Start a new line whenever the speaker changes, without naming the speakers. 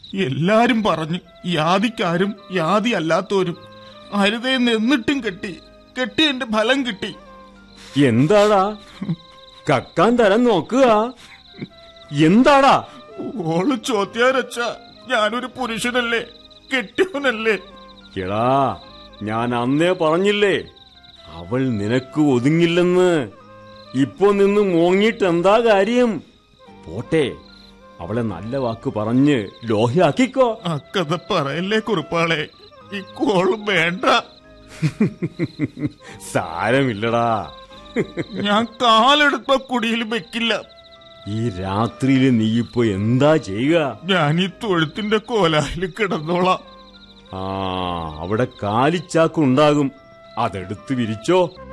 എല്ലാരും പറഞ്ഞു യാതിക്കാരും യാതി അല്ലാത്തോരും അരുതേ നിന്നിട്ടും കെട്ടി കെട്ടിയന്റെ ഫലം കിട്ടി
എന്താടാ കക്കാൻ തരം നോക്കുക എന്താടാ
ഓള് ചോദ്യാരച്ച ഞാനൊരു പുരുഷനല്ലേ കെട്ടിയവനല്ലേ
എടാ ഞാൻ അന്നേ പറഞ്ഞില്ലേ അവൾ നിനക്ക് ഒതുങ്ങില്ലെന്ന് ഇപ്പൊ നിന്ന് മോങ്ങിട്ട് എന്താ കാര്യം പോട്ടെ അവളെ നല്ല വാക്ക് പറഞ്ഞ് ലോഹ്യാക്കിക്കോ
അക്കഥ പറയല്ലേ കുറുപ്പാളെ ഈ കോളും വേണ്ട
സാരമില്ലടാ
ഞാൻ കാലെടുത്ത കുടിയിൽ വെക്കില്ല
ഈ രാത്രിയില് നീ ഇപ്പൊ എന്താ ചെയ്യുക
ഞാൻ ഈ തൊഴുത്തിന്റെ കോലായിൽ കിടന്നോളാം
ആ അവിടെ കാലിച്ചാക്കുണ്ടാകും അതെടുത്ത് വിരിച്ചോ